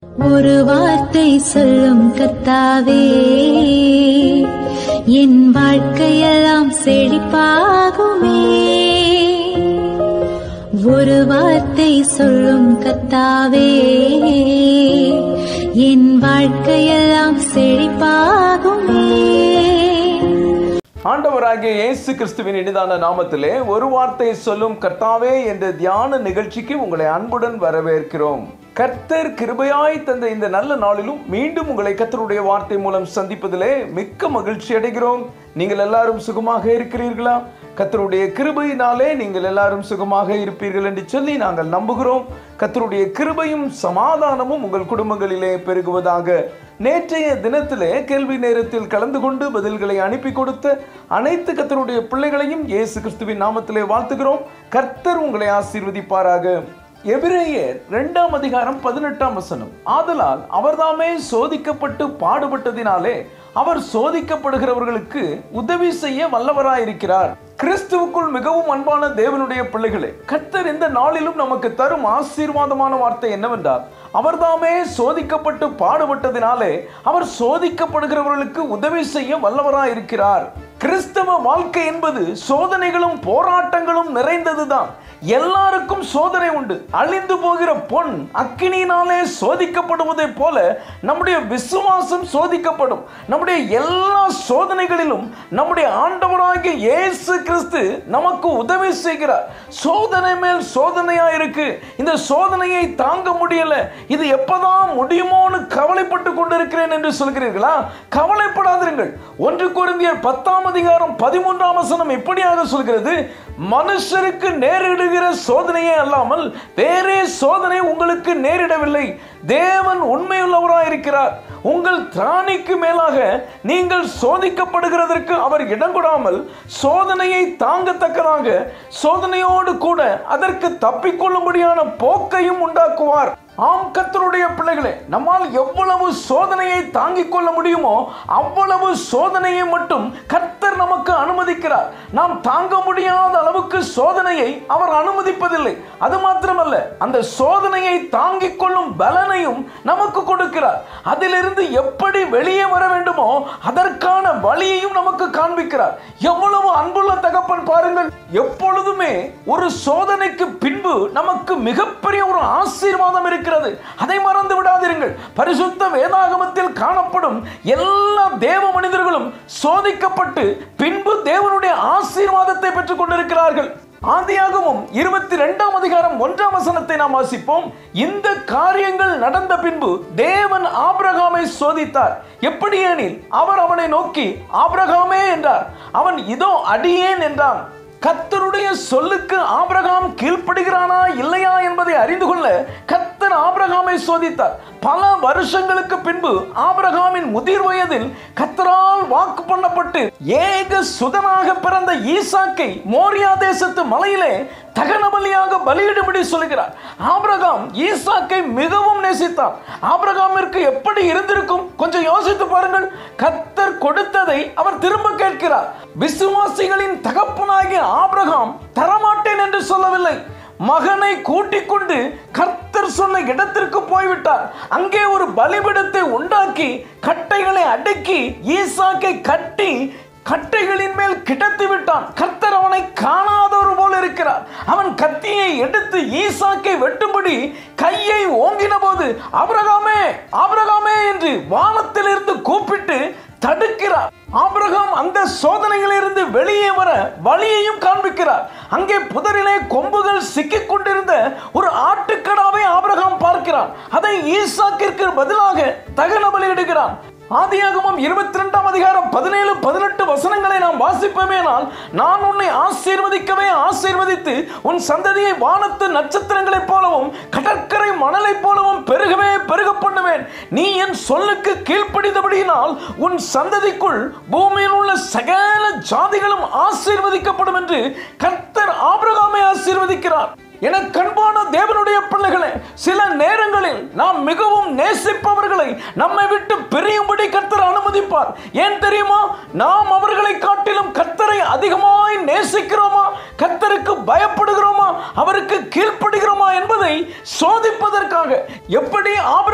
ஒரு வார்த்தை சொல்லும் கத்தாவே என் வாழ்க்கையெல்லாம் செழிப்பாகுமே ஒரு வார்த்தை சொல்லும் கத்தாவே என் வாழ்க்கையெல்லாம் செழிப்பாகுமே ஆண்டவராகிய இயேசு கிறிஸ்துவின் இனிதான நாமத்திலே ஒரு வார்த்தை சொல்லும் கர்த்தாவே என்ற தியான நிகழ்ச்சிக்கு உங்களை அன்புடன் வரவேற்கிறோம் கர்த்தர் கிருபையாய் தந்த இந்த நல்ல நாளிலும் மீண்டும் உங்களை கர்த்தருடைய வார்த்தை மூலம் சந்திப்பதிலே மிக்க மகிழ்ச்சி அடைகிறோம் நீங்கள் எல்லாரும் சுகமாக இருக்கிறீர்களா கர்த்தருடைய கிருபையினாலே நீங்கள் எல்லாரும் சுகமாக இருப்பீர்கள் என்று சொல்லி நாங்கள் நம்புகிறோம் கர்த்தருடைய கிருபையும் சமாதானமும் உங்கள் குடும்பங்களிலே பெருகுவதாக நேற்றைய தினத்திலே கேள்வி நேரத்தில் கலந்து கொண்டு பதில்களை அனுப்பி கொடுத்த அனைத்து கர்த்தருடைய பிள்ளைகளையும் இயேசு கிறிஸ்துவின் நாமத்திலே வாழ்த்துகிறோம் கர்த்தர் உங்களை ஆசீர்வதிப்பாராக எபிரேயர் இரண்டாம் அதிகாரம் பதினெட்டாம் வசனம் ஆதலால் அவர்தாமே சோதிக்கப்பட்டு பாடுபட்டதினாலே அவர் சோதிக்கப்படுகிறவர்களுக்கு உதவி செய்ய வல்லவராயிருக்கிறார் கிறிஸ்துவுக்குள் மிகவும் அன்பான தேவனுடைய பிள்ளைகளே கர்த்தர் இந்த நாளிலும் நமக்கு தரும் ஆசீர்வாதமான வார்த்தை என்னவென்றால் அவர்தாமே சோதிக்கப்பட்டு பாடுபட்டதினாலே அவர் சோதிக்கப்படுகிறவர்களுக்கு உதவி செய்ய வல்லவராயிருக்கிறார் கிறிஸ்தவ வாழ்க்கை என்பது சோதனைகளும் போராட்டங்களும் நிறைந்ததுதான் எல்லாருக்கும் சோதனை உண்டு அழிந்து போகிற பொன் அக்கினியினாலே சோதிக்கப்படுவதை போல நம்முடைய விசுவாசம் சோதிக்கப்படும் நம்முடைய எல்லா சோதனைகளிலும் நம்முடைய ஆண்டவராகிய இயேசு கிறிஸ்து நமக்கு உதவி செய்கிறார் சோதனை மேல் சோதனையா இருக்கு இந்த சோதனையை தாங்க முடியல இது எப்பதான் முடியுமோன்னு கவலைப்பட்டு கொண்டிருக்கிறேன் என்று சொல்கிறீர்களா கவலைப்படாதிருங்கள் ஒன்று குருந்தியர் பத்தாம் அதிகாரம் பதிமூன்றாம் வசனம் இப்படியாக சொல்கிறது மனுஷருக்கு நேரிடுகிற சோதனையே அல்லாமல் வேறே சோதனை உங்களுக்கு நேரிடவில்லை தேவன் உண்மையுள்ளவராய் இருக்கிறார் உங்கள் திராணிக்கு மேலாக நீங்கள் சோதிக்கப்படுகிறதற்கு அவர் இடம் கொடாமல் சோதனையை தாங்கத்தக்கதாக சோதனையோடு கூட அதற்கு தப்பிக்கொள்ளும்படியான போக்கையும் உண்டாக்குவார் ஆம் கத்தருடைய பிள்ளைகளே நம்மால் எவ்வளவு சோதனையை தாங்கிக் கொள்ள முடியுமோ அவ்வளவு சோதனையை மட்டும் கர்த்தர் நமக்கு அனுமதிக்கிறார் நாம் தாங்க முடியாத அளவுக்கு சோதனையை அவர் அனுமதிப்பதில்லை அது மாத்திரமல்ல அந்த சோதனையை தாங்கிக் கொள்ளும் பலனையும் நமக்கு கொடுக்கிறார் அதிலிருந்து எப்படி வெளியே வர வேண்டுமோ அதற்கான வழியையும் நமக்கு காண்பிக்கிறார் எவ்வளவு அன்புள்ள தகப்பன் பாருங்கள் எப்பொழுதுமே ஒரு சோதனைக்கு பின்பு நமக்கு மிகப்பெரிய ஒரு ஆசீர்வாதம் இருக்கிறது அதை மறந்து விடாதிருங்கள் பரிசுத்த வேதாகமத்தில் காணப்படும் எல்லா தேவ மனிதர்களும் சோதிக்கப்பட்டு பின்பு தேவனுடைய ஆசீர்வாதத்தை பெற்றுக் கொண்டிருக்கிறார்கள் ஆதியாகமும் இருபத்தி ரெண்டாம் அதிகாரம் ஒன்றாம் வசனத்தை நாம் வாசிப்போம் இந்த காரியங்கள் நடந்த பின்பு தேவன் ஆபிரகாமை சோதித்தார் எப்படி எனில் அவர் அவனை நோக்கி ஆபிரகாமே என்றார் அவன் இதோ அடியேன் என்றான் கத்தருடைய சொல்லுக்கு ஆபிரகாம் கீழ்ப்படுகிறானா இல்லையா என்பதை அறிந்து கொள்ள கத்தர் ஆபிரகாமை சோதித்தார் பல வருஷங்களுக்கு பின்பு ஆபிரகாமின் முதிர் வயதில் கத்தரால் வாக்கு பண்ணப்பட்டு ஏக சுதனாக பிறந்த ஈசாக்கை மோரியா தேசத்து மலையிலே தகன பலியாக பலியிடும்படி சொல்கிறார் ஆபிரகாம் ஈசாக்கை மிகவும் நேசித்தார் ஆபிரகாமிற்கு எப்படி இருந்திருக்கும் கொஞ்சம் யோசித்து பாருங்கள் கத்தர் கொடுத்ததை அவர் திரும்ப கேட்கிறார் விசுவாசிகளின் தகப்பனாகிய ஆபிரகாம் தரமாட்டேன் என்று சொல்லவில்லை மகனை கூட்டிக் கொண்டு கர்த்தர் சொன்ன இடத்திற்கு போய்விட்டார் அங்கே ஒரு பலிபிடத்தை உண்டாக்கி கட்டைகளை அடக்கி ஈசாக்கை கட்டி கட்டைகளின் மேல் கிடத்தி விட்டான் கர்த்தர் அவனை காணாதவர் போல இருக்கிறார் அவன் கத்தியை எடுத்து ஈசாக்கை வெட்டும்படி கையை ஓங்கின போது ஆபிரகாமே ஆபிரகாமே என்று வானத்திலிருந்து கூப்பிட்டு தடுக்கிறார் ஆபிரகாம் அந்த சோதனையிலிருந்து வெளியே வர வழியையும் காண்பிக்கிறார் அங்கே புதரிலே கொம்புகள் சிக்கிக் கொண்டிருந்த ஒரு ஆட்டுக்கடாவை ஆபிரகாம் பார்க்கிறான் அதை ஈசாக்கிற்கு பதிலாக தகன பலியிடுகிறான் ஆதியாகமம் இருபத்தி ரெண்டாம் அதிகாரம் பதினேழு பதினெட்டு வசனங்களை நாம் வாசிப்போமேனால் நான் உன்னை ஆசீர்வதிக்கவே ஆசீர்வதித்து உன் சந்ததியை வானத்து நட்சத்திரங்களைப் போலவும் கடற்கரை மணலைப் போலவும் பெருகவே பெருக பண்ணுவேன் நீ என் சொல்லுக்கு கீழ்ப்படிந்தபடியினால் உன் சந்ததிக்குள் பூமியில் உள்ள சகல ஜாதிகளும் ஆசீர்வதிக்கப்படும் என்று கர்த்தர் ஆபிரகாமை ஆசீர்வதிக்கிறார் என கண்பான தேவனுடைய பிள்ளைகளே சில நேரங்களில் நாம் மிகவும் நேசிப்பவர்களை நம்மை விட்டு பிரியும்படி கர்த்தர் அனுமதிப்பார் ஏன் தெரியுமா நாம் அவர்களை காட்டிலும் கர்த்தரை அதிகமாய் நேசிக்கிறோமா கர்த்தருக்கு பயப்படுகிறோமா அவருக்கு கீழ்ப்படுகிறோமா என்பதை சோதிப்பதற்காக எப்படி ஆபிரகாமை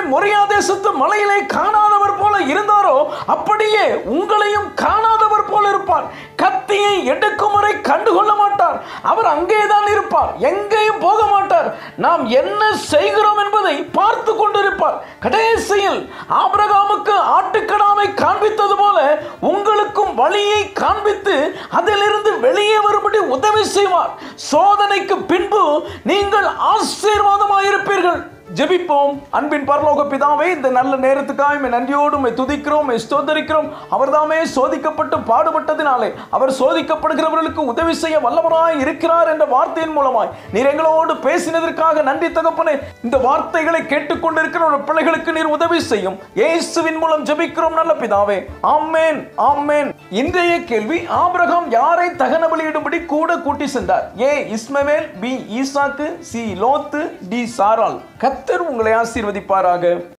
மொரியா தேசத்து மலையிலே காணாதவர் போல இருந்தாரோ அப்படியே உங்களையும் காணாதவர் போல இருப்பார் கத்தியை எடுக்கும் வரை கண்டுகொள்ள மாட்டார் அவர் அங்கேதான் இருப்பார் எங்கேயும் போக மாட்டார் நாம் என்ன செய்கிறோம் என்பதை பார்த்து கொண்டிருப்பார் கடைசியில் ஆபிரகாமுக்கு ஆட்டுக்கடாவை காண்பித்தது போல உங்களுக்கும் வழியை காண்பித்து அதிலிருந்து வெளியே வரும்படி உதவி செய்வார் சோதனைக்கு பின்பு நீங்கள் ஆசீர்வாதமாயிருப்பீர்கள் ஜெபிப்போம் அன்பின் பரலோக பிதாவே இந்த நல்ல நேரத்துக்காக உம்மை நன்றியோடு உம்மை துதிக்கிறோம் உம்மை ஸ்தோத்தரிக்கிறோம் அவர்தாமே சோதிக்கப்பட்டு பாடுபட்டதினாலே அவர் சோதிக்கப்படுகிறவர்களுக்கு உதவி செய்ய வல்லவராய் இருக்கிறார் என்ற வார்த்தையின் மூலமாய் நீர் எங்களோடு பேசினதற்காக நன்றி தகப்பனே இந்த வார்த்தைகளை கேட்டுக்கொண்டிருக்கிற ஒரு பிள்ளைகளுக்கு நீர் உதவி செய்யும் இயேசுவின் மூலம் ஜெபிக்கிறோம் நல்ல பிதாவே ஆமென் ஆமென் இன்றைய கேள்வி ஆபிரகாம் யாரை தகன பலியிடும்படி கூட கூட்டி சென்றார் ஏ இஸ்மவேல் பி ஈசாக்கு சி லோத்து டி சாரால் கத்தர் உங்களை ஆசீர்வதிப்பாராக